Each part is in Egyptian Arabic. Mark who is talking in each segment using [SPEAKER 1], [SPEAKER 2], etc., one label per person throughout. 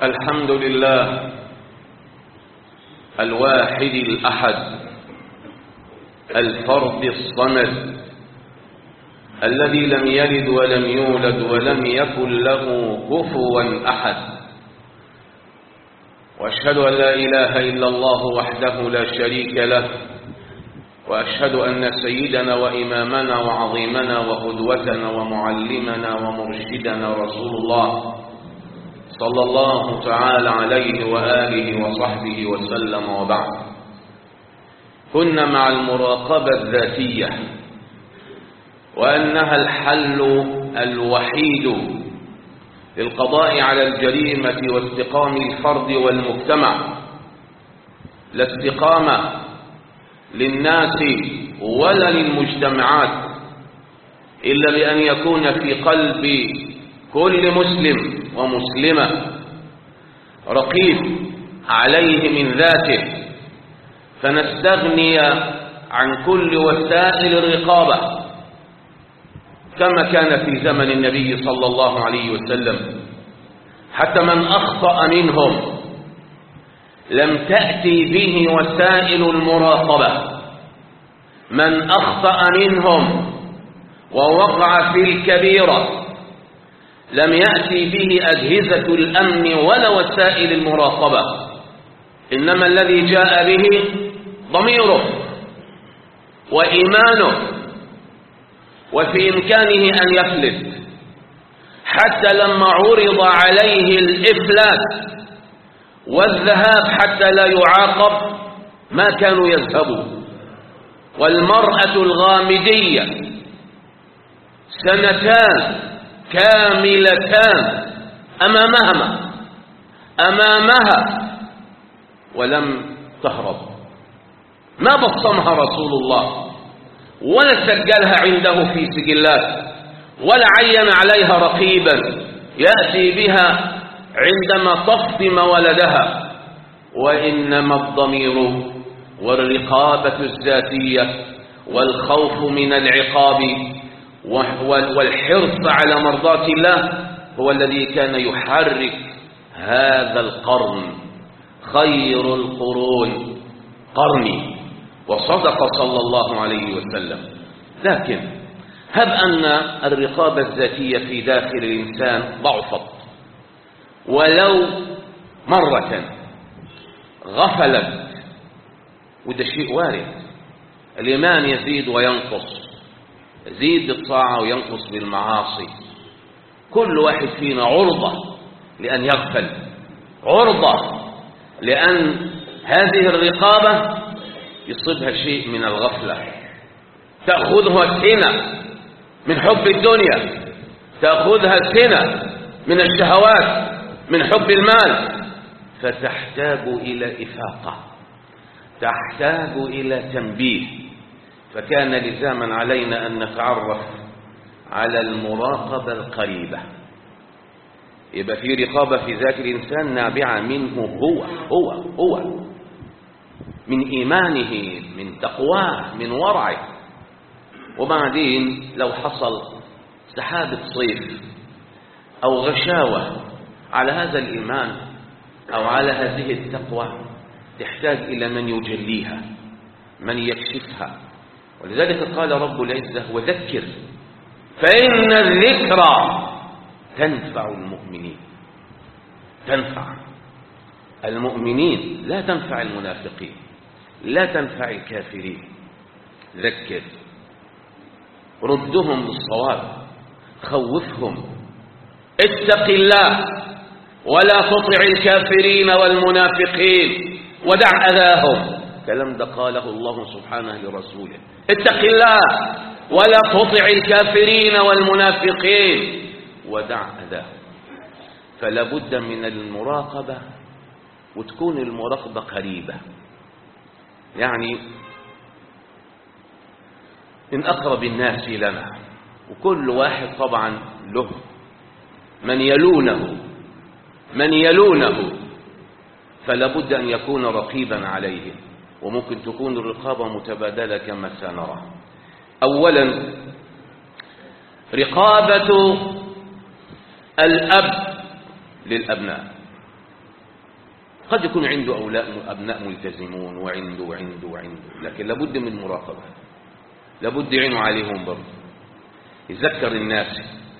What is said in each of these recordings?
[SPEAKER 1] الحمد لله الواحد الأحد الفرد الصمد الذي لم يلد ولم يولد ولم يكن له كفوا أحد وأشهد أن لا إله إلا الله وحده لا شريك له وأشهد أن سيدنا وإمامنا وعظيمنا وقدوتنا ومعلمنا ومرشدنا رسول الله صلى الله تعالى عليه وآله وصحبه وسلم وبعد كنا مع المراقبة الذاتية وأنها الحل الوحيد للقضاء على الجريمة واستقام الفرد والمجتمع لا استقامة للناس ولا للمجتمعات إلا بأن يكون في قلب كل مسلم ومسلمة رقيب عليه من ذاته فنستغني عن كل وسائل الرقابة كما كان في زمن النبي صلى الله عليه وسلم حتى من أخطأ منهم لم تأتي به وسائل المراقبة من أخطأ منهم ووقع في الكبيرة لم يأتي به أجهزة الأمن ولا وسائل المراقبة إنما الذي جاء به ضميره وإيمانه وفي إمكانه أن يفلت حتى لما عرض عليه الإفلات والذهاب حتى لا يعاقب ما كانوا يذهبوا والمرأة الغامدية سنتان كاملتان أمامهما أمامها ولم تهرب ما بصمها رسول الله ولا سجلها عنده في سجلات ولا عين عليها رقيبا يأتي بها عندما تفطم ولدها وإنما الضمير والرقابة الذاتية والخوف من العقاب والحرص على مرضاة الله هو الذي كان يحرك هذا القرن خير القرون قرني وصدق صلى الله عليه وسلم لكن هب أن الرقابة الذاتية في داخل الإنسان ضعفت ولو مرة غفلت وده شيء وارد الإيمان يزيد وينقص يزيد بالطاعة وينقص بالمعاصي كل واحد فينا عرضة لأن يغفل عرضة لأن هذه الرقابة يصيبها شيء من الغفلة تأخذها سنة من حب الدنيا تأخذها سنة من الشهوات من حب المال فتحتاج إلى إفاقة تحتاج إلى تنبيه فكان لزاما علينا أن نتعرف على المراقبة القريبة يبقى في رقابة في ذات الإنسان نابعة منه هو هو هو من إيمانه من تقواه من ورعه وبعدين لو حصل سحابة صيف أو غشاوة على هذا الإيمان أو على هذه التقوى تحتاج إلى من يجليها من يكشفها ولذلك قال رب العزة وذكر فإن الذكرى تنفع المؤمنين تنفع المؤمنين لا تنفع المنافقين لا تنفع الكافرين ذكر ردهم بالصواب خوفهم اتق الله ولا تطع الكافرين والمنافقين ودع أذاهم كلام ده قاله الله سبحانه لرسوله اتق الله ولا تطع الكافرين والمنافقين ودع أذاهم فلا بد من المراقبة وتكون المراقبة قريبة يعني من أقرب الناس لنا وكل واحد طبعا له من يلونه من يلونه فلا بد أن يكون رقيبا عليه وممكن تكون الرقابة متبادلة كما سنرى أولا رقابة الأب للأبناء قد يكون عنده أولاء أبناء ملتزمون وعنده وعنده وعنده لكن لابد من مراقبة لابد يعينوا عليهم برضه يذكر الناس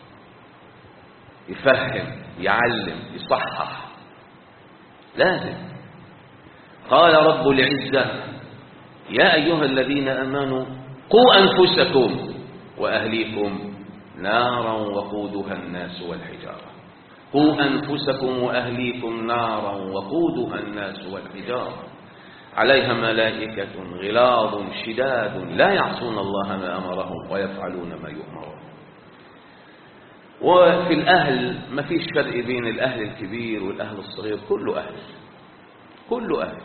[SPEAKER 1] يفهم يعلم يصحح لازم قال رب العزة يا أيها الذين أمنوا قوا أنفسكم وأهليكم نارا وقودها الناس والحجارة قوا أنفسكم وأهليكم نارا وقودها الناس والحجارة عليها ملائكة غلاظ شداد لا يعصون الله ما أمرهم ويفعلون ما يؤمرون وفي الأهل ما فيش فرق بين الأهل الكبير والأهل الصغير كله أهل كله أهل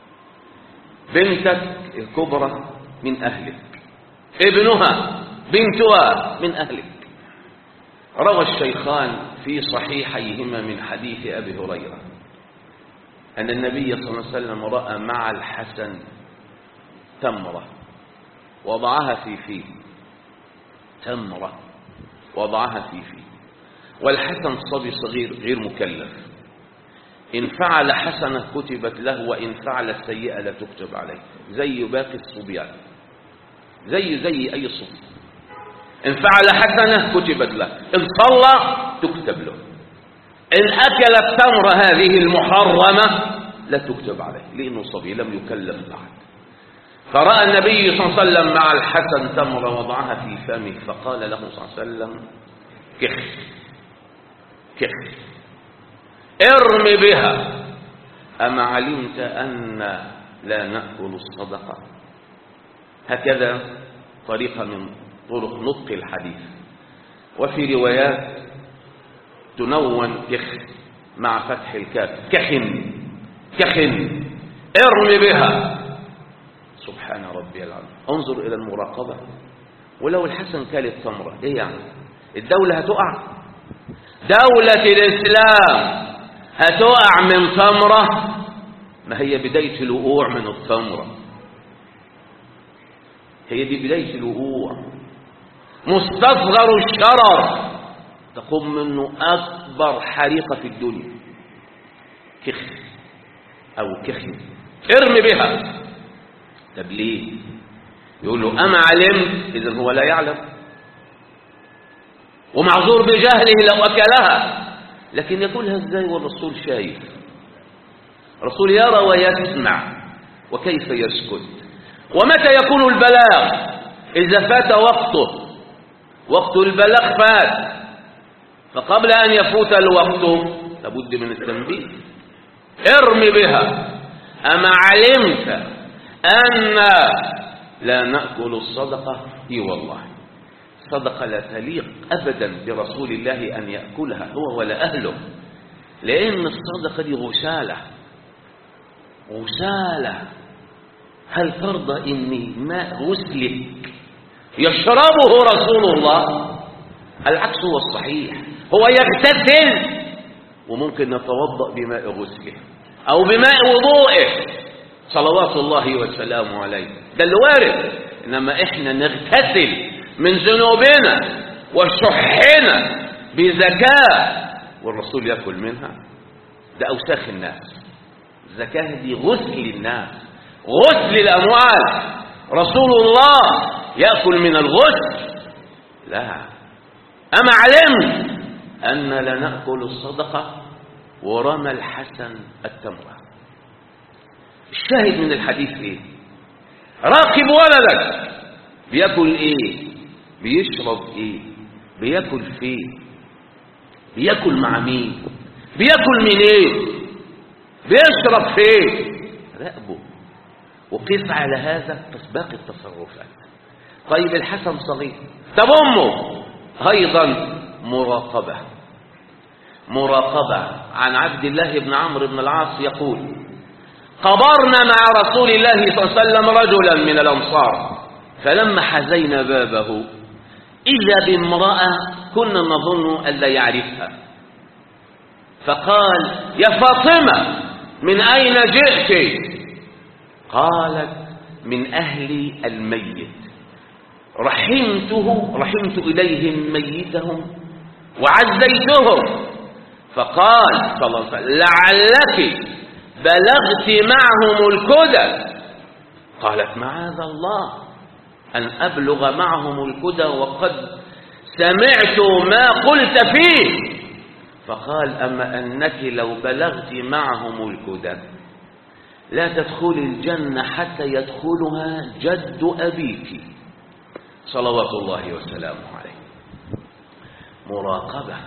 [SPEAKER 1] بنتك الكبرى من أهلك ابنها بنتها من أهلك روى الشيخان في صحيحيهما من حديث أبي هريرة أن النبي صلى الله عليه وسلم رأى مع الحسن تمرة وضعها في فيه تمرة وضعها في فيه والحسن صبي صغير غير مكلف إن فعل حسنة كتبت له وإن فعل سيئة لا تكتب عليه زي باقي الصبيان زي زي أي صبي إن فعل حسنة كتبت له إن صلى تكتب له إن أكل التمر هذه المحرمة لا تكتب عليه لأنه صبي لم يكلف بعد فرأى النبي صلى الله عليه وسلم مع الحسن تمر وضعها في فمه فقال له صلى الله عليه وسلم كخ كخ ارم بها أما علمت أن لا نأكل الصدقة هكذا طريقة من طرق نطق الحديث وفي روايات تنون كخ مع فتح الكاف كخن كخن ارم بها سبحان ربي العظيم انظر إلى المراقبة ولو الحسن كال التمرة ايه يعني الدولة هتقع دولة الإسلام هتقع من تمرة ما هي بداية الوقوع من التمرة هي دي بداية الوقوع مستصغر الشرر تقوم منه أكبر حريقة في الدنيا كخ أو كخن ارمي بها طب ليه يقول له أما علمت إذا هو لا يعلم ومعذور بجهله لو أكلها لكن يقولها ازاي والرسول شايف الرسول يرى ويسمع وكيف يسكت ومتى يكون البلاغ إذا فات وقته وقت البلاغ فات فقبل أن يفوت الوقت لابد من التنبيه ارمي بها أما علمت أن لا نأكل الصدقة اي والله الصدقة لا تليق أبدا برسول الله أن يأكلها هو ولا أهله لأن الصدقة دي غسالة غسالة هل ترضى إني ماء غسلك يشربه رسول الله العكس هو الصحيح هو يغتسل وممكن نتوضأ بماء غسله أو بماء وضوئه صلوات الله وسلامه عليه ده اللي وارد إنما إحنا نغتسل من ذنوبنا وشحنا بزكاة والرسول يأكل منها ده أوساخ الناس الزكاة دي غسل الناس غسل الأموال رسول الله يأكل من الغسل لا أما علمت أن لا نأكل الصدقة ورمى الحسن التمرة الشاهد من الحديث ايه راقب ولدك بياكل ايه بيشرب ايه بياكل فين بياكل مع مين بياكل منين بيشرب فين راقبه وقف على هذا باقي التصرفات طيب الحسن صغير طب امه ايضا مراقبه مراقبه عن عبد الله بن عمرو بن العاص يقول قبرنا مع رسول الله صلى الله عليه وسلم رجلا من الانصار فلما حزينا بابه اذا بامراه كنا نظن ان لا يعرفها فقال يا فاطمه من اين جئت قالت من اهل الميت رحمته رحمت اليهم ميتهم وعزيتهم فقال صلى الله عليه وسلم لعلك بلغت معهم الكدى قالت معاذ الله أن أبلغ معهم الكدى وقد سمعت ما قلت فيه فقال أما أنك لو بلغت معهم الكدى لا تدخل الجنة حتى يدخلها جد أبيك صلوات الله وسلامه عليه مراقبة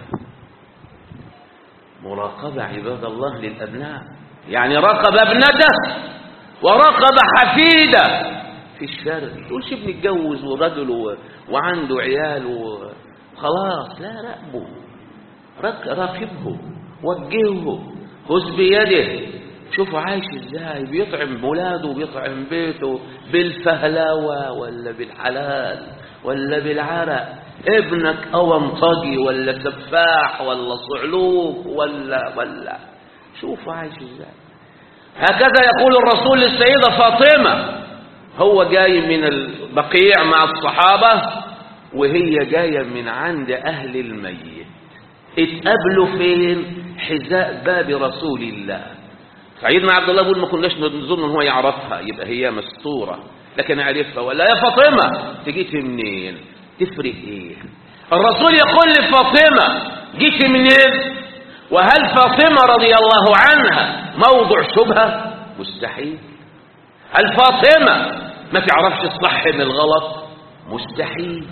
[SPEAKER 1] مراقبة عباد الله للأبناء يعني راقب ابنته وراقب حفيده في الشارع تقولش ابني اتجوز ورجل و... وعنده عيال وخلاص لا راقبه راقبه وجهه خذ بيده شوفوا عايش ازاي بيطعم ولاده وبيطعم بيته بالفهلاوة ولا بالحلال ولا بالعرق ابنك أونطجي ولا سفاح ولا صعلوك ولا ولا شوفوا عايش ازاي هكذا يقول الرسول للسيدة فاطمة هو جاي من البقيع مع الصحابة وهي جاية من عند أهل الميت اتقابلوا فين حذاء باب رسول الله سيدنا عبد الله بيقول ما كناش نظن ان هو يعرفها يبقى هي مستورة لكن عرفها ولا يا فاطمة تجيت منين تفرق ايه الرسول يقول لفاطمة جيت منين وهل فاطمة رضي الله عنها موضع شبهة مستحيل هل فاطمة ما تعرفش الصح من الغلط مستحيل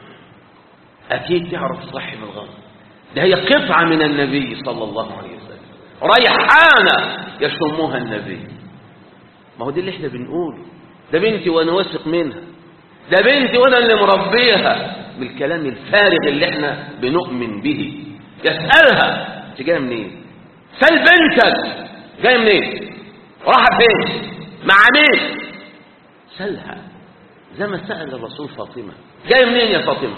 [SPEAKER 1] أكيد تعرف الصح من الغلط ده هي قطعة من النبي صلى الله عليه وسلم ريحانة يشمها النبي ما هو دي اللي احنا بنقوله ده بنتي وانا واثق منها ده بنتي وانا اللي مربيها بالكلام الفارغ اللي احنا بنؤمن به يسألها انت جايه منين سل بنتك جايه منين راح فين مع مين سلها زي ما سأل الرسول فاطمة جاي منين يا فاطمة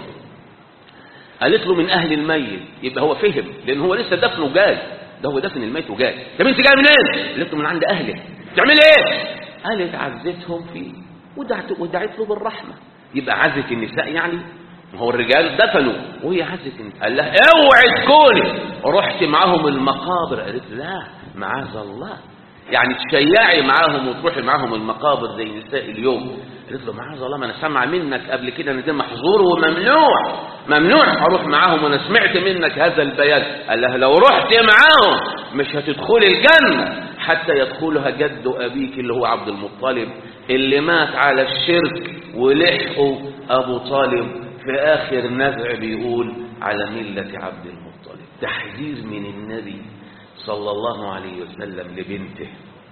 [SPEAKER 1] قالت له من أهل الميت يبقى هو فهم لأن هو لسه دفنه جاي ده هو دفن الميت وجاي طب انت جاي منين قالت له من عند أهله تعمل ايه قالت عزتهم فيه ودعت, ودعت له بالرحمة يبقى عزة النساء يعني هو الرجال دفنوا وهي عزة النساء قال لها اوعي تكوني رحت معاهم المقابر قالت لا معاذ الله يعني تشيعي معاهم وتروحي معاهم المقابر زي نساء اليوم قالت له معاذ الله ما انا سامعه منك قبل كده ان ده محظور وممنوع ممنوع اروح معاهم وانا سمعت منك هذا البيان قال لها لو رحت معاهم مش هتدخلي الجنه حتى يدخلها جد ابيك اللي هو عبد المطلب اللي مات على الشرك ولحقه ابو طالب في اخر نزع بيقول على مله عبد المطلب تحذير من النبي صلى الله عليه وسلم لبنته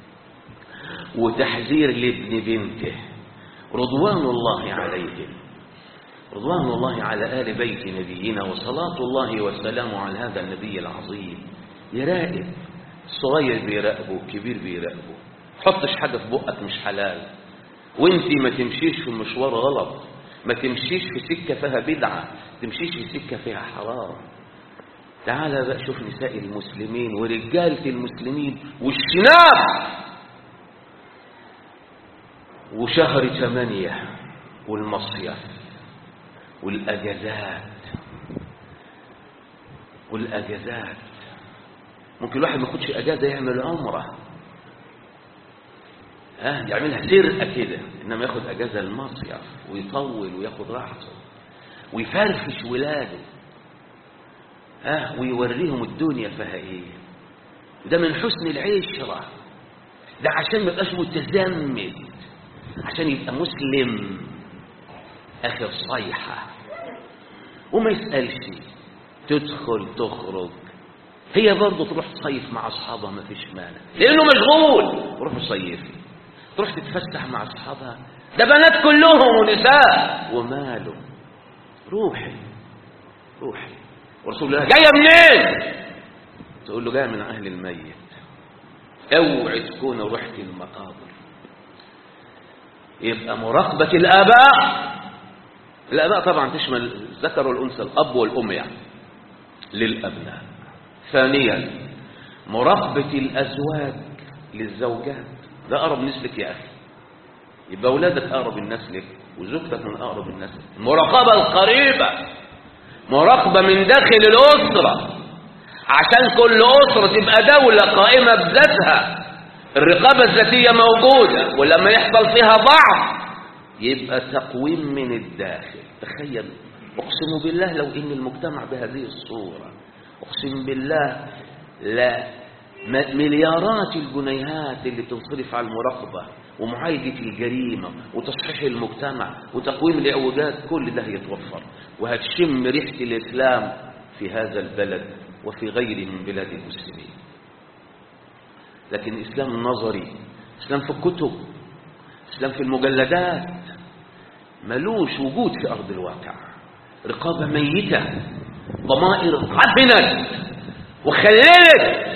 [SPEAKER 1] وتحذير لابن بنته رضوان الله عليهم رضوان الله على آل بيت نبينا وصلاة الله والسلام على هذا النبي العظيم يراقب الصغير بيراقبه الكبير بيراقبه حطش حاجة في بقك مش حلال وانت ما تمشيش في مشوار غلط ما تمشيش في سكة فيها بدعة تمشيش في سكة فيها حرام تعال بقى شوف نساء المسلمين ورجالة المسلمين والشناب وشهر ثمانية والمصيف والأجازات والأجازات ممكن الواحد ما ياخدش أجازة يعمل عمرة ها يعملها سرقة كده إنما ياخد أجازة المصيف ويطول وياخد راحته ويفرفش ولاده ها ويوريهم الدنيا فيها ايه ده من حسن العشرة ده عشان ما يبقاش متزمت عشان يبقى مسلم اخر صيحة وما يسألش تدخل تخرج هي برضه تروح تصيف مع اصحابها ما فيش مانع لانه مشغول روح صيفي تروح تتفسح مع اصحابها ده بنات كلهم ونساء وماله روحي روحي ورسول الله جايه منين تقول له جايه من اهل الميت اوعي تكون رحت المقابر يبقى مراقبه الاباء الاباء طبعا تشمل الذكر والانثى الاب والام يعني للابناء ثانيا مراقبه الازواج للزوجات ده اقرب الناس لك يا اخي يبقى اولادك اقرب الناس لك وزوجتك من اقرب الناس لك المراقبه القريبه مراقبة من داخل الأسرة عشان كل أسرة تبقى دولة قائمة بذاتها الرقابة الذاتية موجودة ولما يحصل فيها ضعف يبقى تقويم من الداخل تخيل أقسم بالله لو إن المجتمع بهذه الصورة أقسم بالله لا مليارات الجنيهات اللي تنصرف على المراقبة ومعالجة الجريمة وتصحيح المجتمع وتقويم الإعوجاج كل ده يتوفر وهتشم ريحة الإسلام في هذا البلد وفي غيره من بلاد المسلمين لكن الإسلام النظري إسلام في الكتب إسلام في المجلدات ملوش وجود في أرض الواقع رقابة ميتة ضمائر عفنت وخللت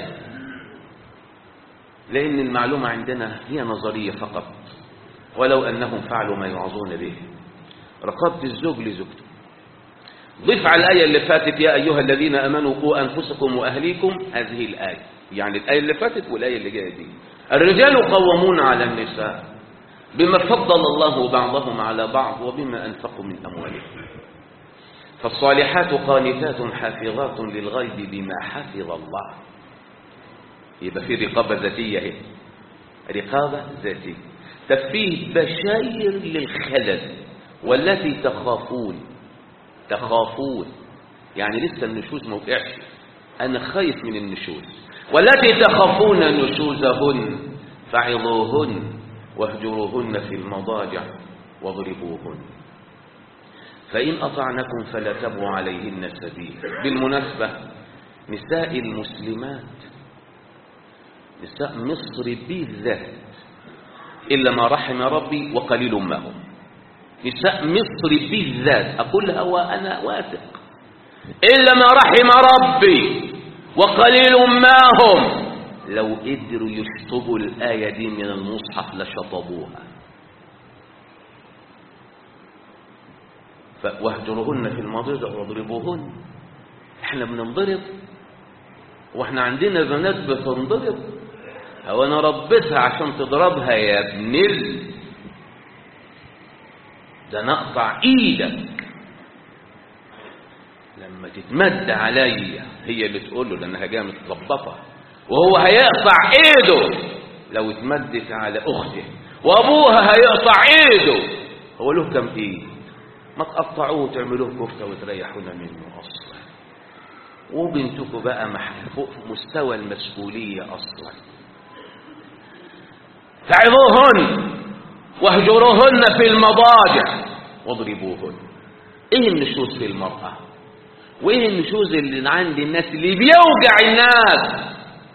[SPEAKER 1] لأن المعلومة عندنا هي نظرية فقط ولو أنهم فعلوا ما يعظون به رقابة الزوج لزوجته ضف على الآية اللي فاتت يا أيها الذين أمنوا قوا أنفسكم وأهليكم هذه الآية يعني الآية اللي فاتت والآية اللي جاية دي الرجال قوامون على النساء بما فضل الله بعضهم على بعض وبما أنفقوا من أموالهم فالصالحات قانتات حافظات للغيب بما حفظ الله يبقى في رقابة ذاتية اهي رقابة ذاتية تفيه بشاير للخلل والتي تخافون تخافون يعني لسه النشوز ما وقعش أنا خايف من النشوز والتي تخافون نشوزهن فعظوهن واهجروهن في المضاجع واضربوهن فإن أطعنكم فلا تبغوا عليهن سبيل بالمناسبة نساء المسلمات نساء مصر بالذات إلا ما رحم ربي وقليل ما هم نساء مصر بالذات أقولها وأنا واثق إلا ما رحم ربي وقليل ما هم لو قدروا يشطبوا الآية دي من المصحف لشطبوها واهجرهن في المضجع واضربوهن احنا بننضرب واحنا عندنا بنات بتنضرب هو انا ربيتها عشان تضربها يا ابن ال ده نقطع ايدك لما تتمد عليا هي اللي تقول له لانها جايه متظبطه وهو هيقطع ايده لو اتمدت على اخته وابوها هيقطع ايده هو له كم ايد ما تقطعوه وتعملوه كفته وتريحونا منه اصلا وبنتكم بقى فوق مستوى المسؤوليه اصلا تعظوهن واهجروهن في المضاجع واضربوهن ايه النشوز في المرأة وايه النشوز اللي عند الناس اللي بيوجع الناس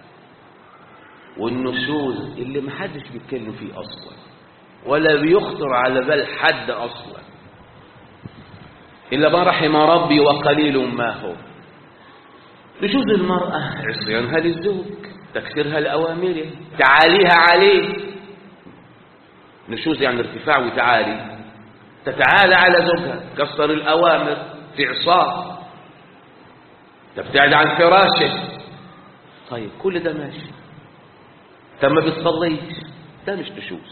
[SPEAKER 1] والنشوز اللي محدش بيتكلم فيه اصلا ولا بيخطر على بال حد اصلا الا ما رحم ربي وقليل ما هو نشوز المرأة عصيانها للزوج تكسيرها لأوامره تعاليها عليه نشوز يعني ارتفاع وتعالي تتعالى على زوجها كسر الأوامر تعصاه تبتعد عن فراشه طيب كل ده ماشي طب ما بتصليش ده مش نشوز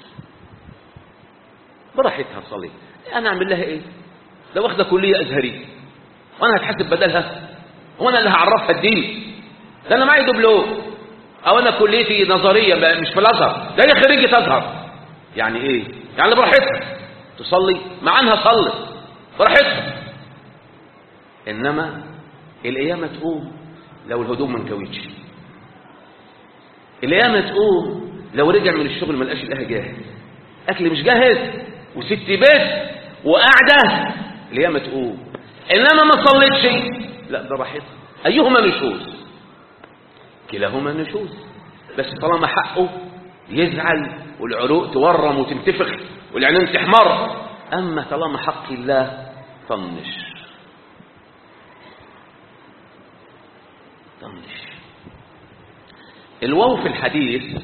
[SPEAKER 1] براحتها تصلي انا اعمل لها ايه لو واخده كليه ازهريه وانا هتحاسب بدلها هو انا اللي هعرفها الدين ده انا معايا دبلوم او انا كليتي نظريه بقى مش في الازهر ده هي خريجه ازهر يعني ايه يعني براحتها تصلي مع انها صلت براحتها انما القيامه تقوم لو الهدوم ما انكوتش القيامه تقوم لو رجع من الشغل ما لقاش الاكل جاهز اكل مش جاهز وست بيت وقاعده القيامه تقوم انما ما صليتش لا ده راحتها ايهما نشوز كلاهما نشوز بس طالما حقه يزعل والعروق تورم وتنتفخ والعينين تحمر اما طالما حق الله طنش طنش الواو في الحديث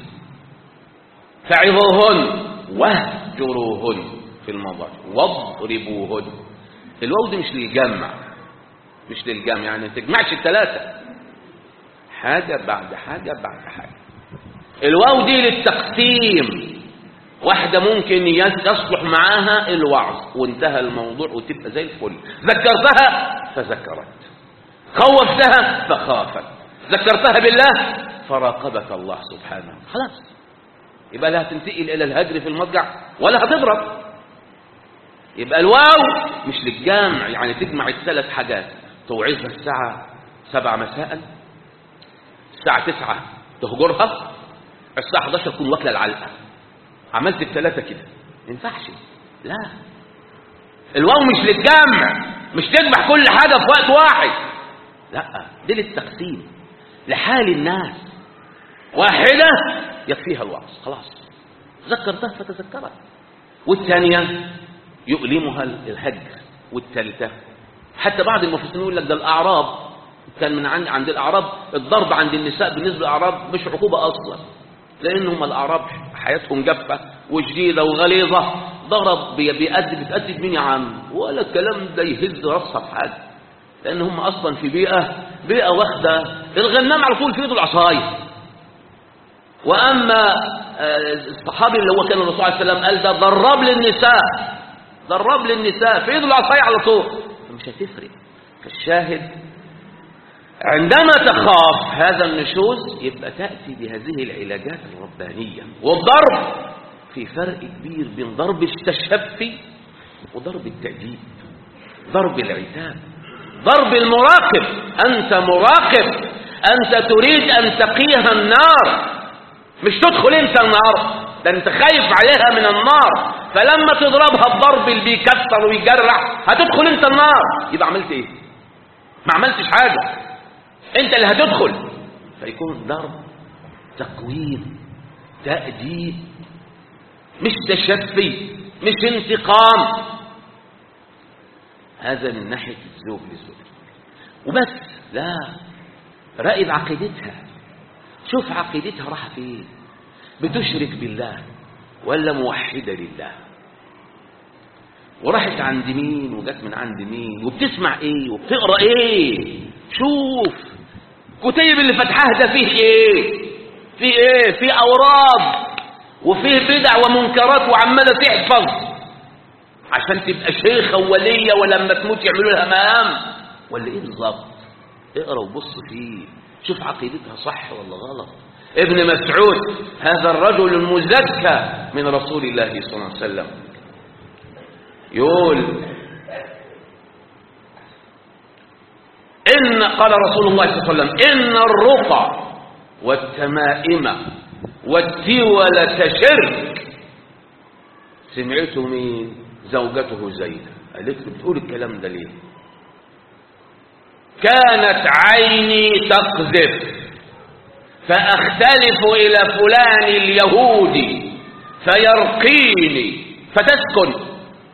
[SPEAKER 1] فعظوهن واهجروهن في المضاجع واضربوهن الواو دي مش للجمع مش للجمع يعني ما تجمعش الثلاثه حاجه بعد حاجه بعد حاجه الواو دي للتقسيم واحدة ممكن يصلح معاها الوعظ وانتهى الموضوع وتبقى زي الفل ذكرتها فذكرت خوفتها فخافت ذكرتها بالله فراقبك الله سبحانه خلاص يبقى لا هتنتقل إلى الهجر في المضجع ولا هتضرب يبقى الواو مش للجامع يعني تجمع الثلاث حاجات توعظها الساعة سبعة مساء الساعة تسعة تهجرها الساعة 11 تكون واكلة العلقة عملت الثلاثة كده ما ينفعش لا الواو مش للجمع مش تذبح كل حاجة في وقت واحد لا دي للتقسيم لحال الناس واحدة يكفيها الوعظ خلاص ذكرتها فتذكرت والثانية يؤلمها الهجر والثالثة حتى بعض المفسرين يقول لك ده الأعراب كان من عند عند الأعراب الضرب عند النساء بالنسبة للأعراب مش عقوبة أصلا لأنهم الأعراب حياتهم جافة وشديدة وغليظة ضرب بيأدي بتأدي مين يا عم ولا الكلام ده يهز راسها في حاجة لأن هم أصلا في بيئة بيئة واخدة الغنام على طول في ايده العصاية وأما الصحابي اللي هو كان الرسول عليه السلام قال ده ضرب للنساء ضرب للنساء في ايده العصاية على طول مش هتفرق فالشاهد عندما تخاف هذا النشوز يبقى تأتي بهذه العلاجات الربانية والضرب في فرق كبير بين ضرب التشفي وضرب التأديب ضرب العتاب ضرب المراقب أنت مراقب أنت تريد أن تقيها النار مش تدخل أنت النار ده أنت خايف عليها من النار فلما تضربها الضرب اللي بيكسر ويجرح هتدخل أنت النار يبقى عملت إيه ما عملتش حاجة أنت اللي هتدخل فيكون ضرب تقويم تأديب مش تشفي مش انتقام هذا من ناحية الزوج للزوج وبس لا راقب عقيدتها شوف عقيدتها راح فين بتشرك بالله ولا موحدة لله وراحت عند مين وجت من عند مين وبتسمع ايه وبتقرا ايه شوف كتيب اللي فتحها ده فيه ايه فيه ايه فيه اوراد وفيه بدع ومنكرات وعماله تحفظ عشان تبقى شيخه ووليه ولما تموت يعملوا لها مقام ولا ايه بالظبط اقرا وبص فيه شوف عقيدتها صح ولا غلط ابن مسعود هذا الرجل المزكى من رسول الله صلى الله عليه وسلم يقول إن قال رسول الله صلى الله عليه وسلم إن الرقى والتمائم والتولة شرك سمعته مين زوجته زينة قالت له بتقول الكلام ده ليه كانت عيني تقذف فأختلف إلى فلان اليهودي فيرقيني فتسكن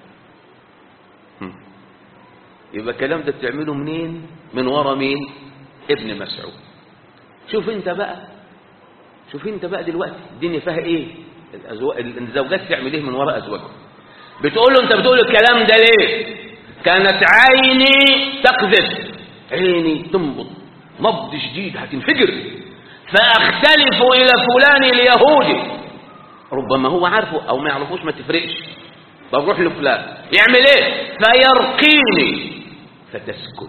[SPEAKER 1] يبقى الكلام ده بتعمله منين من ورا مين ابن مسعود شوف انت بقى شوف انت بقى دلوقتي الدنيا فيها ايه الأزواج الزوجات تعمل ايه من وراء ازواجهم بتقول له انت بتقول الكلام ده ليه كانت عيني تقذف عيني تنبض نبض شديد هتنفجر فاختلف الى فلان اليهودي ربما هو عارفه او ما يعرفوش ما تفرقش بروح لفلان يعمل ايه فيرقيني فتسكن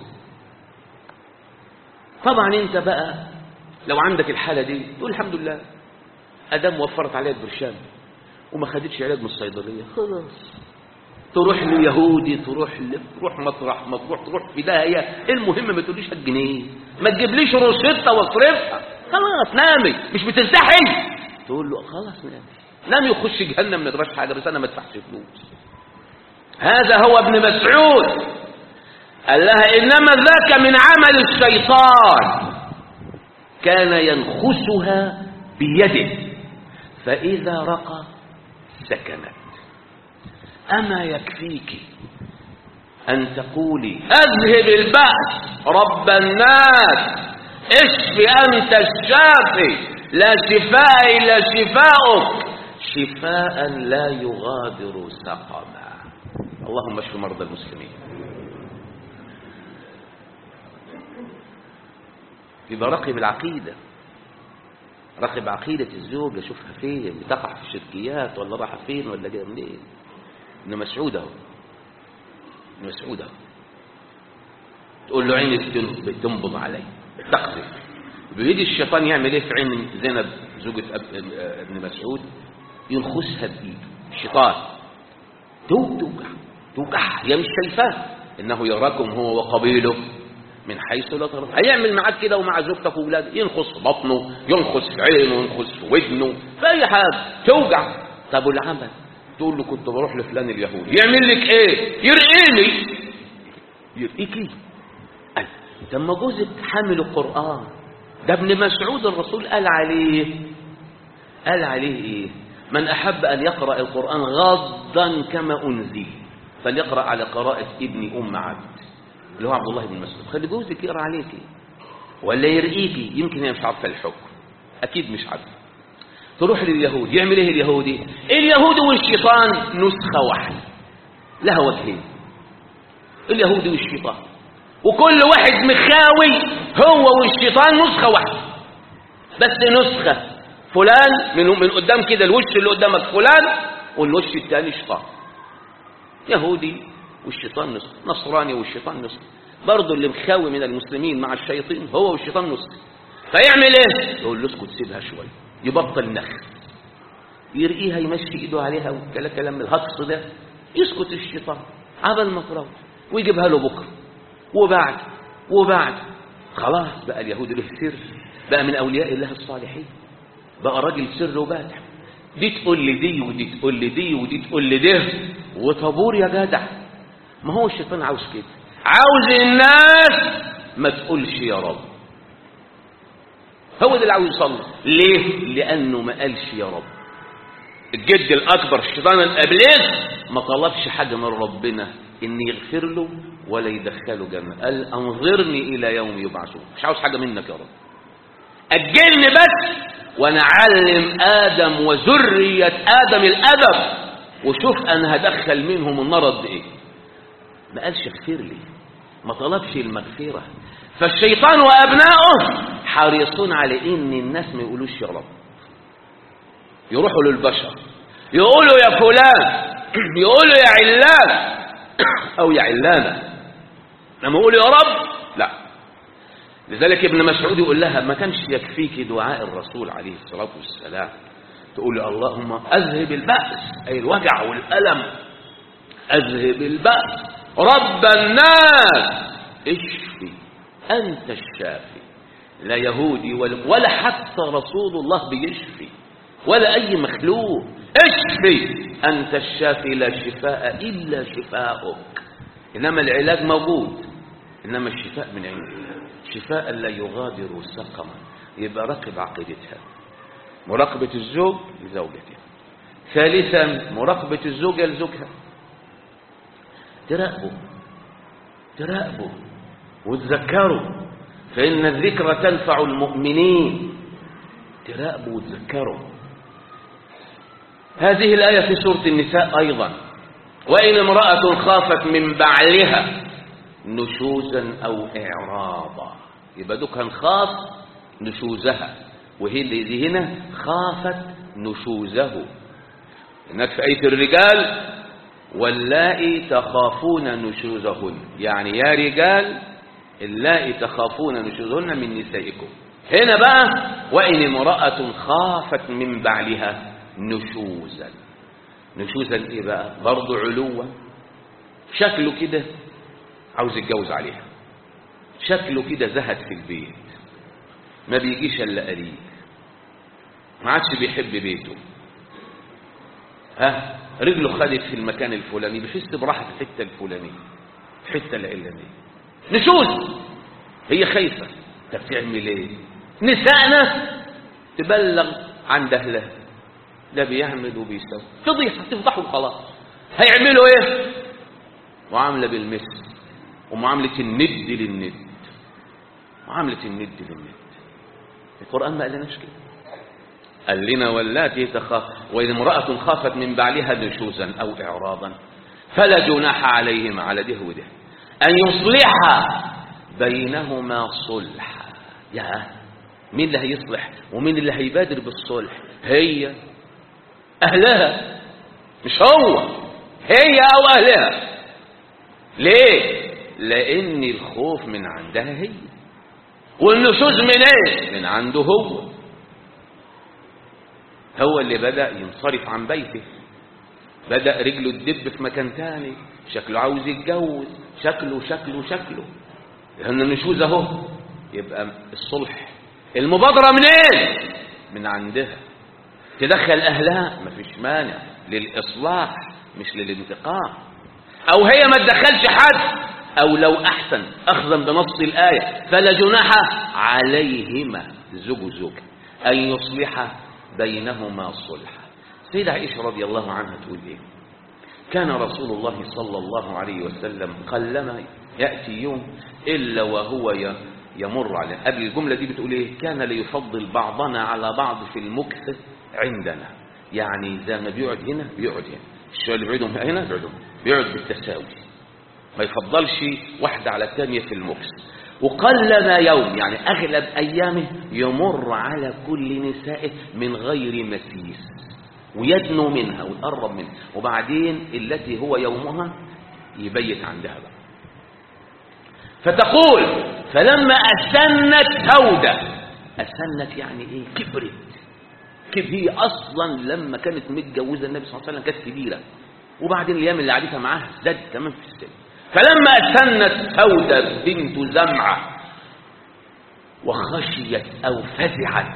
[SPEAKER 1] طبعا انت بقى لو عندك الحالة دي تقول الحمد لله ادام وفرت عليها البرشام وما خدتش علاج من الصيدلية خلاص تروح ليهودي تروح ل... تروح مطرح ما تروح تروح في داهية المهم ما تقوليش الجنيه ما تجيبليش روشته واصرفها خلاص نامي مش بترتاحي تقول له خلاص نامي نامي وخش جهنم ما ندراش حاجة بس انا ما ادفعش فلوس هذا هو ابن مسعود قال لها انما ذاك من عمل الشيطان كان ينخسها بيده فإذا رقى سكنت أما يكفيك أن تقولي أذهب البأس رب الناس اشف أنت الشافي لا شفاء إلا شفاؤك شفاء لا يغادر سقما اللهم اشف مرضى المسلمين يبقى راقب العقيدة راقب عقيدة الزوجة شوفها فين بتقع في الشركيات ولا راح فين ولا جايه منين ابن مسعود اهو ابن مسعود اهو تقول له عيني بتنبض علي تقذف بيجي الشيطان يعمل ايه في عين زينب زوجة ابن مسعود ينخسها بإيده الشيطان تو- توجع توجع هي مش شايفاه إنه يراكم هو وقبيله من حيث لا ترون هيعمل معاك كده ومع زوجتك وولادك ينخس في بطنه ينخس في عينه ينخس في ودنه في أي حاجة توجع طب والعمل تقول له كنت بروح لفلان اليهودي يعمل لك ايه يرقيني يرقيكي قال طب ما جوزك حامل القرآن ده ابن مسعود الرسول قال عليه قال عليه ايه من احب ان يقرأ القرآن غضا كما انزل فليقرأ على قراءة ابن ام عبد اللي هو عبد الله بن مسعود خلي جوزك يقرأ عليكي ولا يرقيكي يمكن هي مش عارفة الحكم اكيد مش عارفة تروح لليهود يعمل ايه اليهودي اليهودي والشيطان نسخة واحدة لها وجهين اليهودي والشيطان وكل واحد مخاوي هو والشيطان نسخة واحدة بس نسخة فلان من من قدام كده الوش اللي قدامك فلان والوش الثاني شيطان يهودي والشيطان نسخة نصراني والشيطان نسخة برضه اللي مخاوي من المسلمين مع الشياطين هو والشيطان نسخة فيعمل ايه يقول له اسكت سيبها شوية يبطل نخ يرقيها يمشي ايده عليها وكلا كلام الهكس ده يسكت الشيطان عبل ما تروح ويجيبها له بكره وبعد وبعد خلاص بقى اليهود له سر بقى من اولياء الله الصالحين بقى راجل سر وبادع دي تقول لي دي ودي تقول لي دي ودي تقول لي ده وطابور يا جدع ما هو الشيطان عاوز كده عاوز الناس ما تقولش يا رب هو ده اللي عاوز يصلي ليه لانه ما قالش يا رب الجد الاكبر الشيطان الابليس ما طلبش حاجه من ربنا ان يغفر له ولا يدخله جنه قال انظرني الى يوم يبعثون مش عاوز حاجه منك يا رب اجلني بس وانا اعلم ادم وذريه ادم الادب وشوف انا هدخل منهم النار قد ايه ما قالش اغفر لي ما طلبش المغفره فالشيطان وابنائه حريصون على ان الناس ما يقولوش يا رب يروحوا للبشر يقولوا يا فلان يقولوا يا علان او يا علانه لما يقولوا يا رب لا لذلك ابن مسعود يقول لها ما كانش يكفيك دعاء الرسول عليه الصلاه والسلام تقول له اللهم اذهب البأس اي الوجع والالم اذهب البأس رب الناس اشفي انت الشافي لا يهودي ولا, ولا حتى رسول الله بيشفي ولا أي مخلوق اشفي أنت الشافي لا شفاء إلا شفاءك إنما العلاج موجود إنما الشفاء من عند الله شفاء لا يغادر سقما يبقى راقب عقيدتها مراقبة الزوج لزوجته ثالثا مراقبة الزوجة لزوجها تراقبوا تراقبوا وتذكروا فإن الذكر تنفع المؤمنين تراقبوا وتذكروا هذه الآية في سورة النساء أيضا وإن امرأة خافت من بعلها نشوزا أو إعراضا يبقى دوك هنخاف نشوزها وهي اللي دي هنا خافت نشوزه هناك في آية الرجال واللائي تخافون نشوزهن يعني يا رجال اللائي تخافون نشوزهن من نسائكم هنا بقى وإن امرأة خافت من بعلها نشوزا نشوزا ايه بقى برضه علوا شكله كده عاوز يتجوز عليها شكله كده زهد في البيت ما بيجيش الا قليل ما عادش بيحب بيته ها رجله خدت في المكان الفلاني بيحس براحه في الحته الفلانيه الحته العلانيه نشوز هي خايفه طب تعمل ايه نسائنا تبلغ عن اهلها ده بيعمل وبيسوي فضيحه تفضحوا خلاص هيعملوا ايه معامله بالمثل ومعامله الند للند معامله الند للند القران ما قالناش كده قال لنا واللاتي تخاف وإذا امرأة خافت من بعلها نشوزا أو إعراضا فلا جناح عليهما على ده وده أن يصلحا بينهما صلحا يا مين اللي هيصلح ومين اللي هيبادر بالصلح هي أهلها مش هو هي أو أهلها ليه لأن الخوف من عندها هي والنشوز من ايه من عنده هو هو اللي بدأ ينصرف عن بيته بدأ رجله تدب في مكان تاني شكله عاوز يتجوز شكله شكله شكله لأن النشوز أهو يبقى الصلح المبادرة منين؟ من عندها تدخل أهلها مفيش مانع للإصلاح مش للانتقام أو هي ما تدخلش حد أو لو أحسن أخذا بنص الآية فلا جناح عليهما زوج زوج أن يصلح بينهما صلحا سيدة عائشة رضي الله عنها تقول إيه كان رسول الله صلى الله عليه وسلم قلما يأتي يوم إلا وهو يمر عليه قبل الجملة دي بتقول إيه كان ليفضل بعضنا على بعض في المكث عندنا يعني زي ما بيقعد هنا بيقعد هنا الشوية اللي بيقعدهم هنا بيقعدهم بيقعد بالتساوي ما يفضلش واحدة على الثانية في المكث وقلما يوم يعني أغلب أيامه يمر على كل نسائه من غير مسيس ويدنو منها ويقرب منها وبعدين التي هو يومها يبيت عندها بقى فتقول فلما أسنت سودة أسنت يعني إيه كبرت كبر هي أصلا لما كانت متجوزة النبي صلى الله عليه وسلم كانت كبيرة وبعدين الأيام اللي قعدتها معاه زاد كمان في السن فلما أسنت سودة بنت زمعة وخشيت أو فزعت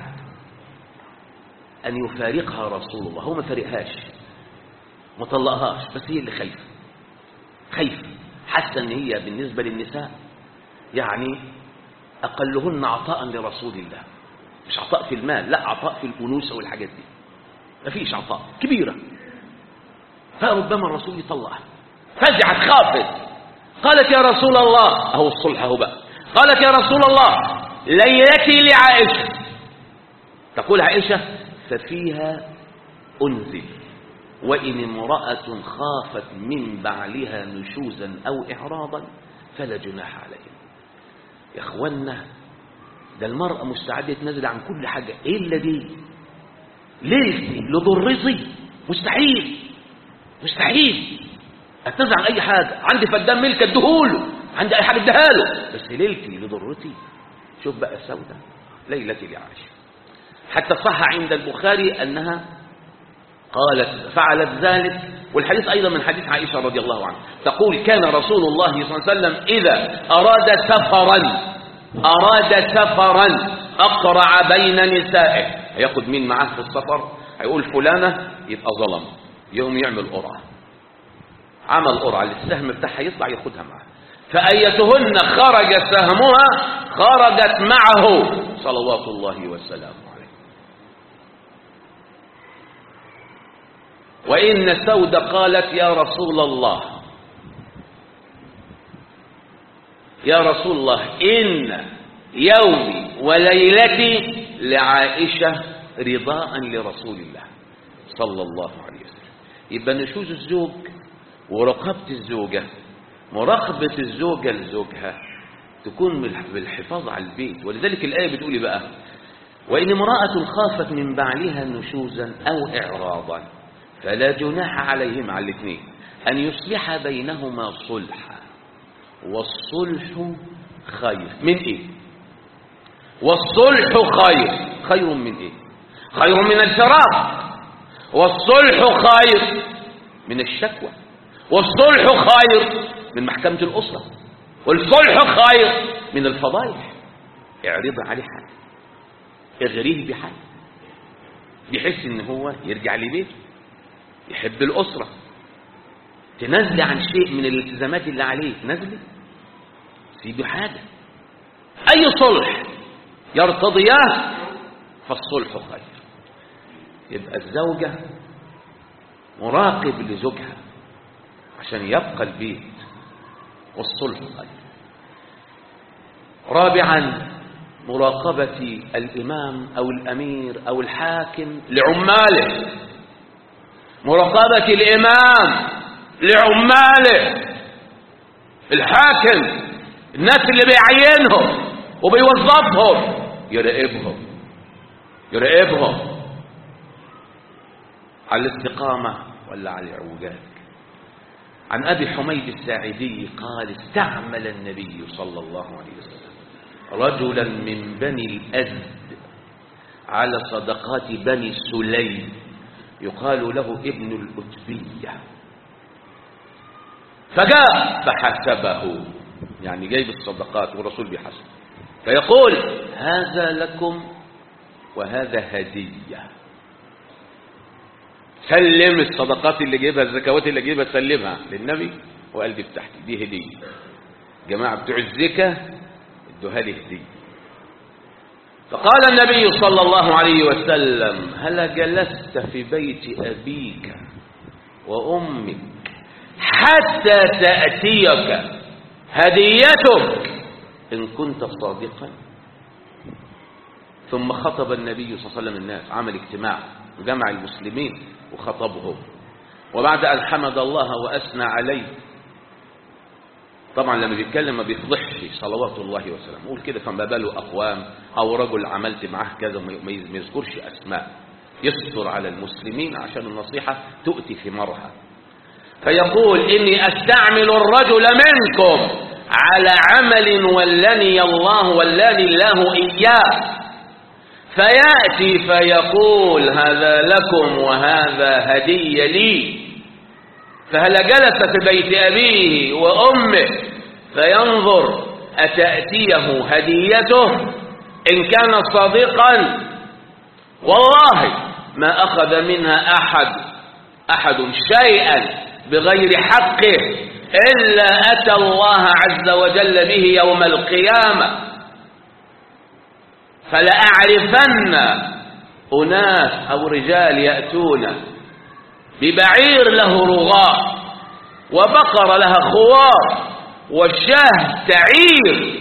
[SPEAKER 1] أن يفارقها رسول الله هو ما فارقهاش ما طلقهاش بس هي اللي خايفة خايفة حاسة أن هي بالنسبة للنساء يعني أقلهن عطاء لرسول الله مش عطاء في المال لا عطاء في الأنوثة والحاجات دي مفيش عطاء كبيرة فربما الرسول يطلقها فزعت خافت قالت يا رسول الله أهو الصلح أهو بقى قالت يا رسول الله ليلتي لعائشة تقول عائشة ففيها أنزل وإن امرأة خافت من بعلها نشوزا أو إعراضا فلا جناح عليها يا اخوانا ده المرأة مستعدة تنزل عن كل حاجة إلا دي ليلتي لضرتي مستحيل مستحيل اتنزل عن أي حاجة عندي فدان ملك اديهوله عندي أي حاجة اديها له بس ليلتي لضرتي شوف بقى السودة ليلتي لعائشة حتى صح عند البخاري أنها قالت فعلت ذلك والحديث أيضا من حديث عائشة رضي الله عنها تقول كان رسول الله صلى الله عليه وسلم إذا أراد سفرا أراد سفرا أقرع بين نسائه هياخد مين معاه في السفر هيقول فلانة يبقى ظلم يوم يعمل قرعة عمل قرعة السهم بتاعها يطلع ياخدها معاه فأيتهن خرج سهمها خرجت معه صلوات الله وسلامه عليه وإن سودة قالت يا رسول الله يا رسول الله إن يومي وليلتي لعائشة رضاء لرسول الله صلى الله عليه وسلم يبقى نشوز الزوج ورقابة الزوجة مراقبة الزوجة لزوجها تكون بالحفاظ على البيت ولذلك الآية بتقولي بقى وإن امرأة خافت من بعلها نشوزا أو إعراضا فلا جناح عليهم على الاثنين أن يصلح بينهما صلحا والصلح خير من إيه والصلح خير خير من إيه خير من الفراق والصلح خير من الشكوى والصلح خير من محكمة الأسرة والصلح خير من الفضائح اعرض عليه حاجة اغريه بحاجة بيحس ان هو يرجع لبيته يحب الأسرة تنزل عن شيء من الالتزامات اللي عليه نزلي سيبه حاجة أي صلح يرتضياه فالصلح خير يبقى الزوجة مراقب لزوجها عشان يبقى البيت والصلح خير رابعا مراقبة الإمام أو الأمير أو الحاكم لعماله مراقبة الإمام لعماله الحاكم الناس اللي بيعينهم وبيوظفهم يراقبهم يراقبهم على الاستقامة ولا على العوجات عن أبي حميد الساعدي قال استعمل النبي صلى الله عليه وسلم رجلا من بني الأزد على صدقات بني سليم يقال له ابن الأتبية فجاء فحسبه يعني جايب الصدقات والرسول بيحسب فيقول هذا لكم وهذا هدية سلم الصدقات اللي جايبها الزكوات اللي جايبها سلمها للنبي وقال دي بتاعتي دي هدية جماعة بتوع الزكاة ادوها لي هدية فقال النبي صلى الله عليه وسلم هل جلست في بيت أبيك وأمك حتى تأتيك هديتك إن كنت صادقا ثم خطب النبي صلى الله عليه وسلم الناس عمل اجتماع جمع المسلمين وخطبهم وبعد أن حمد الله وأثنى عليه طبعا لما بيتكلم ما بيفضحش صلوات الله وسلامه يقول كده فما باله أقوام أو رجل عملت معاه كذا ما يذكرش أسماء يستر على المسلمين عشان النصيحة تؤتي ثمارها فيقول إني أستعمل الرجل منكم على عمل ولني الله ولاني الله إياه فيأتي فيقول هذا لكم وهذا هدية لي فهل جلس في بيت أبيه وأمه فينظر أتأتيه هديته إن كان صادقا والله ما أخذ منها أحد أحد شيئا بغير حقه إلا أتى الله عز وجل به يوم القيامة فلأعرفن أناس أو رجال يأتون ببعير له رغاء وبقر لها خوار والشاه تعير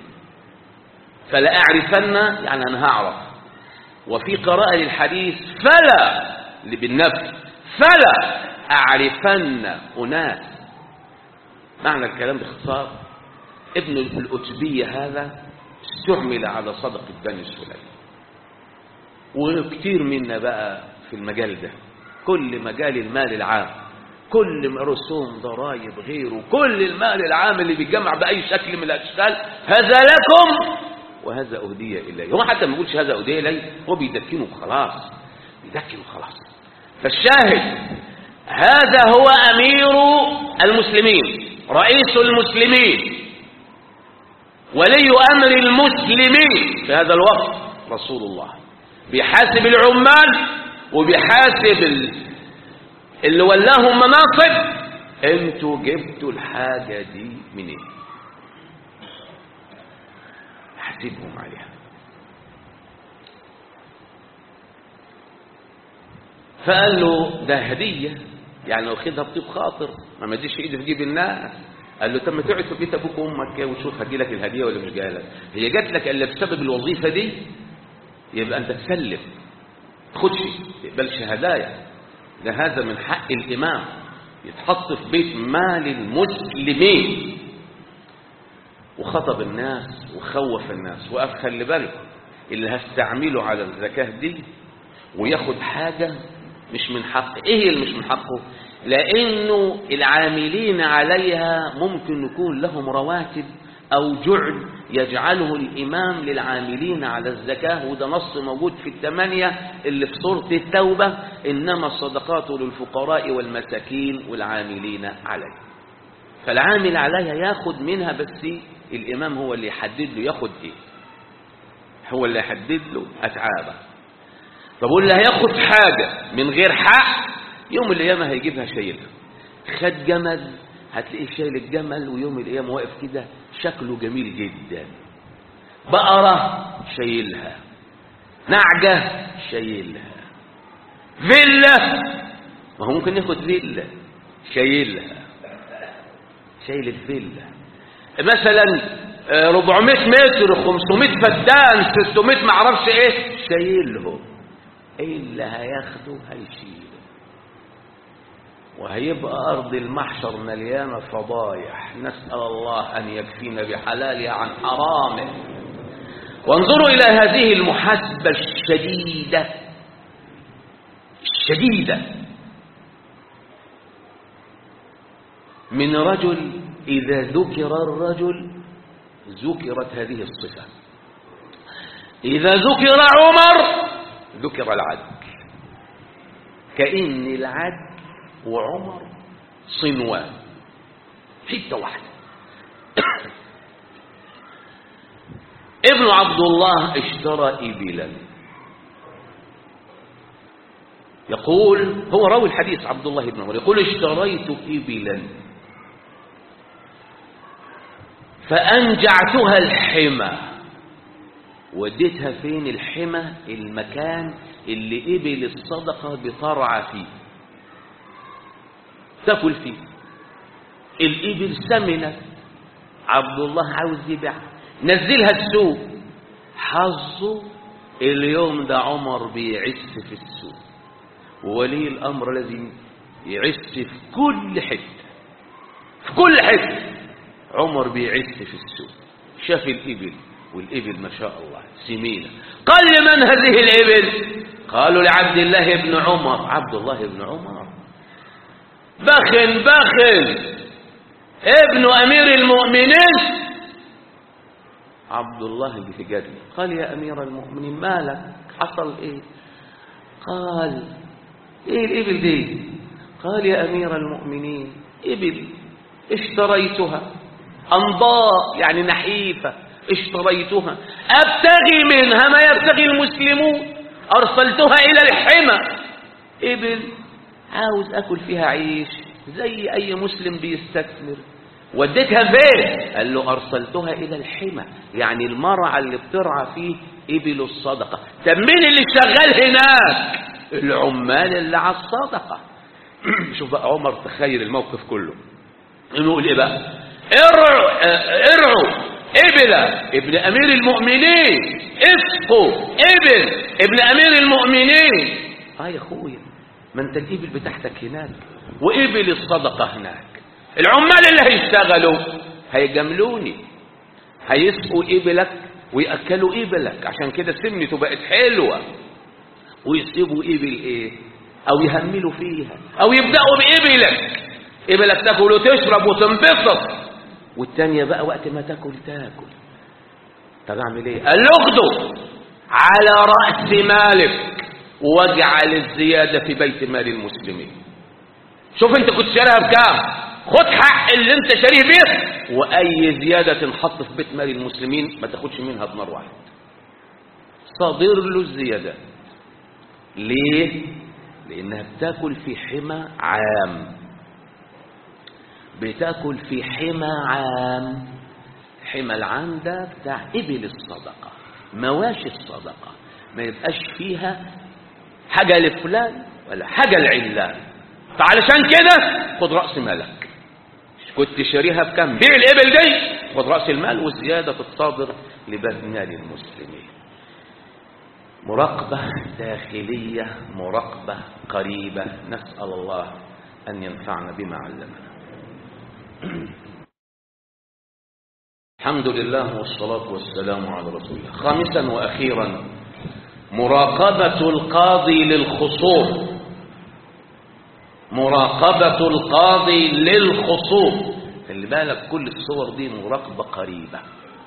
[SPEAKER 1] فلأعرفن يعني أنا هعرف وفي قراءة للحديث فلا اللي بالنفس فلا أعرفن أناس معنى الكلام باختصار ابن الأتبية هذا استعمل على صدقة بني سليم وكتير منا بقى في المجال ده كل مجال المال العام كل رسوم ضرائب غيره كل المال العام اللي بيتجمع بأي شكل من الأشكال هذا لكم وهذا أهدية إليه هو حتى ما يقولش هذا أهدية إليه هو بيدكنه خلاص بيدكنه خلاص فالشاهد هذا هو أمير المسلمين رئيس المسلمين ولي أمر المسلمين في هذا الوقت رسول الله بيحاسب العمال وبيحاسب اللي ولاهم مناصب انتوا جبتوا الحاجة دي منين حاسبهم عليها فقال له ده هدية يعني واخدها بطيب خاطر ما مديش ايدي في جيب الناس قال له طب ما تقعد في بيت ابوك وامك وشوف هتجي لك الهديه ولا مش جايه لك هي جات لك الا بسبب الوظيفه دي يبقى انت تسلم تاخدش تقبلش هدايا ده هذا من حق الامام يتحط في بيت مال المسلمين وخطب الناس وخوف الناس وقال خلي بالكم اللي هستعمله على الزكاه دي وياخد حاجه مش من حقه ايه اللي مش من حقه لانه العاملين عليها ممكن يكون لهم رواتب او جعل يجعله الامام للعاملين على الزكاه وده نص موجود في الثمانيه اللي في سوره التوبه انما الصدقات للفقراء والمساكين والعاملين عليها فالعامل عليها ياخد منها بس الامام هو اللي يحدد له ياخد ايه هو اللي يحدد له اتعابه فبقول اللي هياخد حاجة من غير حق يوم القيامة هيجيبها شايلها خد جمل هتلاقيه شايل الجمل ويوم القيامة واقف كده شكله جميل جدا بقرة شايلها نعجة شايلها فيلا ما هو ممكن ياخد فيلا شايلها شايل الفيلا مثلا 400 متر 500 فدان 600 معرفش ايه شايلهم ايه اللي هياخده هيشيله وهيبقى أرض المحشر مليانة فضايح نسأل الله أن يكفينا بحلاله عن حرامه وانظروا إلى هذه المحاسبة الشديدة الشديدة من رجل إذا ذكر الرجل ذكرت هذه الصفة إذا ذكر عمر ذكر العدل كأن العدل وعمر صنوان حتة واحدة ابن عبد الله اشترى إبلا يقول هو راوي الحديث عبد الله بن عمر يقول اشتريت إبلا فأنجعتها الحمى وديتها فين الحمى المكان اللي إبل الصدقة بترعى فيه تاكل فيه الإبل سمنت عبد الله عاوز يبيع نزلها السوق حظه اليوم ده عمر بيعس في السوق وولي الأمر لازم يعس في كل حتة في كل حتة عمر بيعس في السوق شاف الإبل والإبل ما شاء الله سمينة قال لمن هذه الإبل قالوا لعبد الله بن عمر عبد الله بن عمر بخن بخن ابن أمير المؤمنين عبد الله اللي في جري قال يا أمير المؤمنين مالك حصل إيه قال إيه الإبل دي قال يا أمير المؤمنين إبل اشتريتها أنضاء يعني نحيفة اشتريتها أبتغي منها ما يبتغي المسلمون أرسلتها إلى الحمى إبل عاوز أكل فيها عيش زي أي مسلم بيستثمر وديتها فين قال له أرسلتها إلى الحمى يعني المرعى اللي بترعى فيه إبل الصدقة طب مين اللي شغال هناك العمال اللي على الصدقة شوف بقى عمر تخيل الموقف كله نقول ايه بقى ارعوا ارعوا ابلا ابن امير المؤمنين اسقوا ابل ابن امير المؤمنين اه يا اخويا ما انت الابل بتاعتك هناك وابل الصدقه هناك العمال اللي هيشتغلوا هيجاملوني هيسقوا ابلك وياكلوا ابلك عشان كده سمنته بقت حلوه ويسيبوا ابل ايه او يهملوا فيها او يبداوا بابلك ابلك تاكل وتشرب وتنبسط والتانية بقى وقت ما تاكل تاكل طب اعمل ايه قال له اخده على رأس مالك واجعل الزيادة في بيت مال المسلمين شوف انت كنت شاريها بكام خد حق اللي انت شاريه بيه واي زيادة تنحط في بيت مال المسلمين ما تاخدش منها بنار واحد صادر له الزيادة ليه لانها بتاكل في حمى عام بتاكل في حمى عام حمى العام ده بتاع ابل الصدقة مواشي الصدقة ما يبقاش فيها حاجة لفلان ولا حاجة لعلان فعلشان كده خد رأس مالك كنت شاريها بكم بيع الإبل دي خد رأس المال والزيادة تتصادر لبيت مال المسلمين مراقبة داخلية مراقبة قريبة نسأل الله أن ينفعنا بما علمنا الحمد لله والصلاة والسلام على رسول الله خامسا وأخيرا مراقبة القاضي للخصوم مراقبة القاضي للخصوم خلي بالك كل الصور دي مراقبة قريبة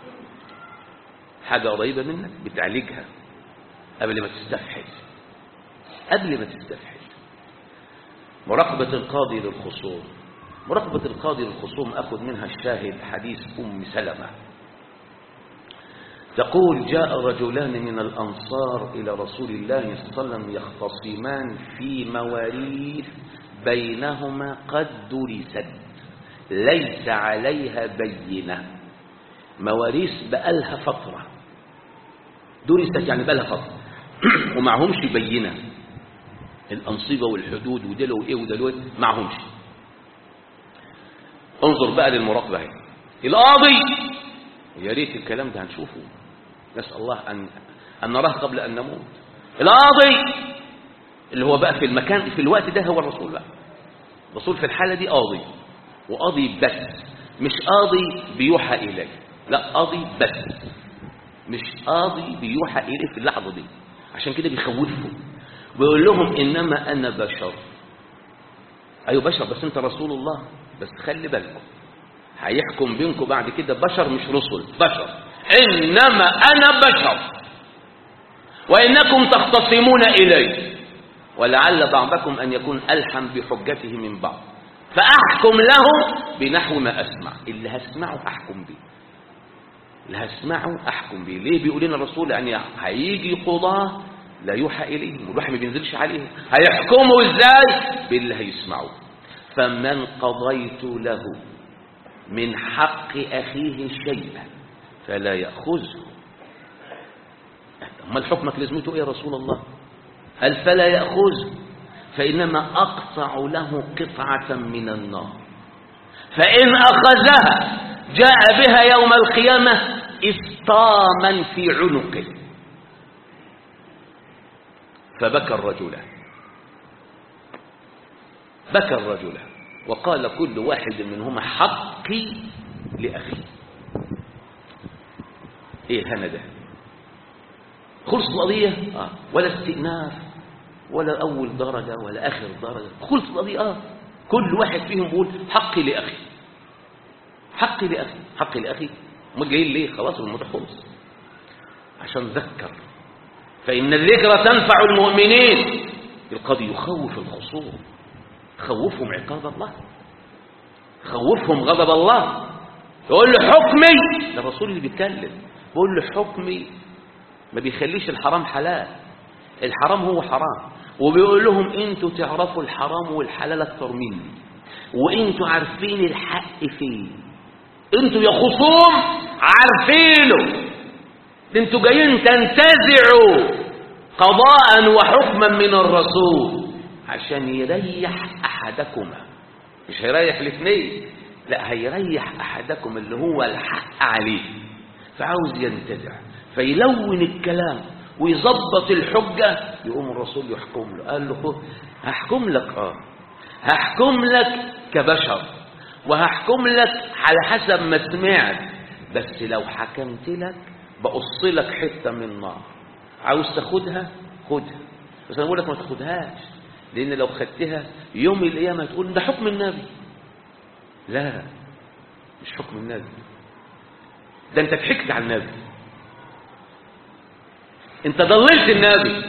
[SPEAKER 1] حاجة قريبة منك بتعالجها قبل ما تستفحل قبل ما تستفحل مراقبة القاضي للخصوم مراقبة القاضي للخصوم أخذ منها الشاهد حديث أم سلمة تقول جاء رجلان من الأنصار إلى رسول الله صلى الله عليه وسلم يختصمان في مواريث بينهما قد درست ليس عليها بينة مواريث بقالها فترة درست يعني بقالها فترة ومعهمش بينة الأنصبة والحدود ودلو وإيه ودلو معهمش انظر بقى للمراقبة هي القاضي يا ريت الكلام ده هنشوفه نسأل الله أن, أن نراه قبل أن نموت القاضي اللي هو بقى في المكان في الوقت ده هو الرسول بقى الرسول في الحالة دي قاضي وقاضي بس مش قاضي بيوحى إليه لا قاضي بس مش قاضي بيوحى إليه في اللحظة دي عشان كده بيخوفهم ويقول لهم إنما أنا بشر أيوة بشر بس أنت رسول الله بس خلي بالكم هيحكم بينكم بعد كده بشر مش رسل بشر إنما أنا بشر وإنكم تختصمون إلي ولعل بعضكم أن يكون ألحم بحجته من بعض فأحكم له بنحو ما أسمع اللي هسمعه أحكم به اللي هسمعه أحكم به ليه بيقول لنا الرسول أن هيجي قضاة لا يوحى إليهم والوحي ما بينزلش عليهم هيحكموا إزاي باللي هيسمعوه فمن قضيت له من حق أخيه شيئا فلا يأخذه أما حكمك لازمته إيه يا رسول الله قال فلا يأخذه فإنما أقطع له قطعة من النار فإن أخذها جاء بها يوم القيامة إسطاما في عنقه فبكى الرجلان بكى الرجلان وقال كل واحد منهما حقي لأخي ايه الهنا ده خلص القضية آه. ولا استئناف ولا أول درجة ولا آخر درجة خلص القضية آه. كل واحد فيهم بيقول حقي لأخي حقي لأخي حقي لأخي ما جايين ليه خلاص الموضوع خلص عشان ذكر فإن الذكر تنفع المؤمنين القاضي يخوف الخصوم خوفهم عقاب الله خوفهم غضب الله يقول له حكمي ده الرسول اللي بيتكلم بيقول له حكمي ما بيخليش الحرام حلال الحرام هو حرام وبيقول لهم انتوا تعرفوا الحرام والحلال اكتر مني وانتوا عارفين الحق فين انتوا يا خصوم عارفينه انتوا جايين تنتزعوا قضاء وحكما من الرسول عشان يريح احدكما مش هيريح الاثنين لا هيريح احدكم اللي هو الحق عليه فعاوز ينتزع فيلون الكلام ويظبط الحجة يقوم الرسول يحكم له قال له خد هحكم لك اه هحكم لك كبشر وهحكم لك على حسب ما سمعت بس لو حكمت لك بقص لك حتة من نار عاوز تاخدها خدها بس انا بقول لك ما تاخدهاش لان لو خدتها يوم القيامه تقول ده حكم النبي لا مش حكم النبي ده انت ضحكت على النبي انت ضللت النبي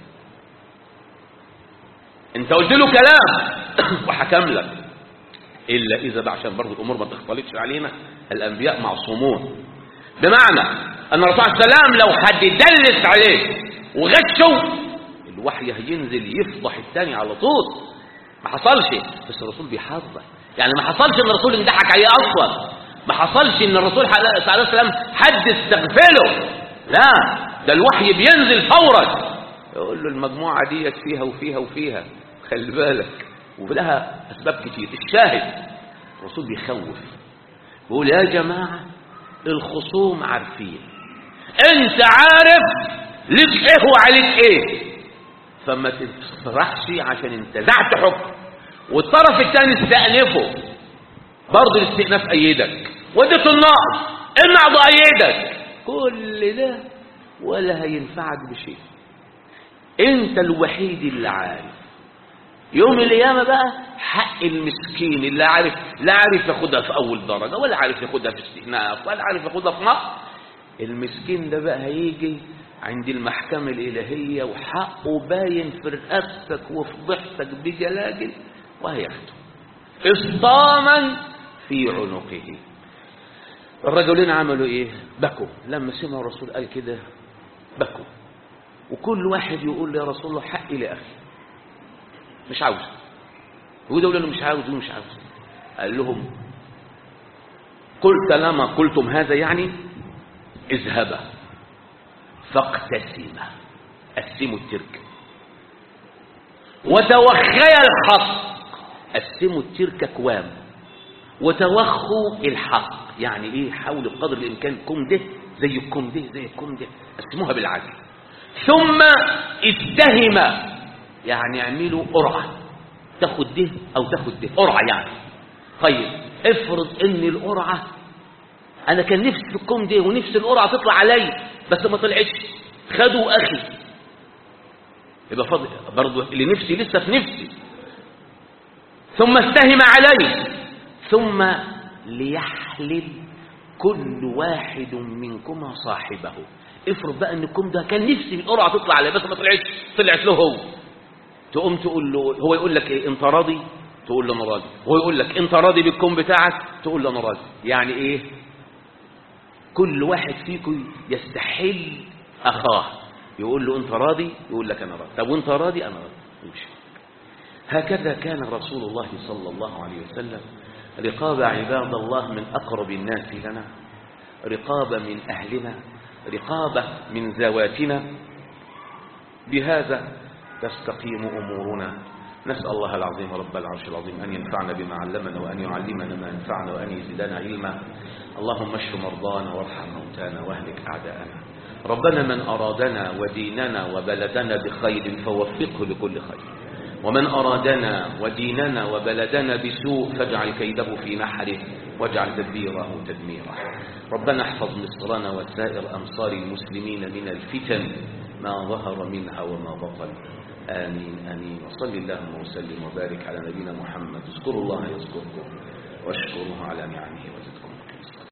[SPEAKER 1] انت قلت له كلام وحكم لك الا اذا بقى عشان برضه الامور ما تختلطش علينا الانبياء معصومون بمعنى ان الرسول عليه السلام لو حد دلس عليه وغشه الوحي هينزل يفضح الثاني على طول ما حصلش بس الرسول بيحذر يعني ما حصلش ان الرسول انضحك عليه اصلا ما حصلش ان الرسول صلى الله عليه وسلم حد استغفله لا ده الوحي بينزل فورا يقول له المجموعة ديت فيها وفيها وفيها خلي بالك ولها أسباب كتير الشاهد الرسول بيخوف بيقول يا جماعة الخصوم عارفين انت عارف لك ايه وعليك ايه فما تفرحش عشان انتزعت حكم والطرف الثاني استأنفه برضه الاستئناف أيدك وديته النقص النقض أيدك كل ده ولا هينفعك بشيء انت الوحيد اللي عارف يوم القيامة بقى حق المسكين اللي عارف لا عارف ياخدها في أول درجة ولا عارف ياخدها في استئناف ولا عارف ياخدها في نقص المسكين ده بقى هيجي عند المحكمة الإلهية وحقه باين في رقبتك وفي ضحكك بجلاجل وهياخده إصطاما في عنقه الرجلين عملوا ايه بكوا لما سمعوا الرسول قال كده بكوا وكل واحد يقول يا رسول الله حقي لاخي مش عاوز وده يقول له مش عاوز ومش عاوز قال لهم قلت لما قلتم هذا يعني اذهبا فاقتسما قسموا الترك وتوخيا الحق قسموا الترك اكوام وتوخوا الحق يعني ايه حاولوا بقدر الامكان كم ده زي الكم ده زي الكم ده قسموها بالعدل ثم اتهم يعني اعملوا قرعه تاخد ده او تاخد ده قرعه يعني طيب افرض ان القرعه انا كان نفسي في الكم ده ونفسي القرعه تطلع عليا بس ما طلعتش خدوا اخي يبقى فضل برضه اللي نفسي لسه في نفسي ثم استهم عليه ثم ليحلل كل واحد منكما صاحبه افرض بقى ان الكم ده كان نفسي القرعه تطلع عليه بس ما طلعتش طلعت له هو تقوم تقول له هو يقول لك ايه انت راضي تقول له انا راضي هو يقول لك انت راضي بالكم بتاعك تقول له انا راضي يعني ايه كل واحد فيكم يستحل اخاه يقول له انت راضي يقول لك انا راضي طب وانت راضي انا راضي يمشي هكذا كان رسول الله صلى الله عليه وسلم رقاب عباد الله من أقرب الناس لنا رقابة من أهلنا رقابة من ذواتنا بهذا تستقيم أمورنا نسأل الله العظيم رب العرش العظيم أن ينفعنا بما علمنا وأن يعلمنا ما ينفعنا وأن يزيدنا علما اللهم اشف مرضانا وارحم موتانا واهلك أعداءنا ربنا من أرادنا وديننا وبلدنا بخير فوفقه لكل خير ومن أرادنا وديننا وبلدنا بسوء فاجعل كيده في نحره واجعل تدبيره تدميره ربنا احفظ مصرنا وسائر أمصار المسلمين من الفتن ما ظهر منها وما بطن آمين آمين وصل اللهم وسلم وبارك على نبينا محمد اذكروا الله يذكركم واشكروه على نعمه وزكركم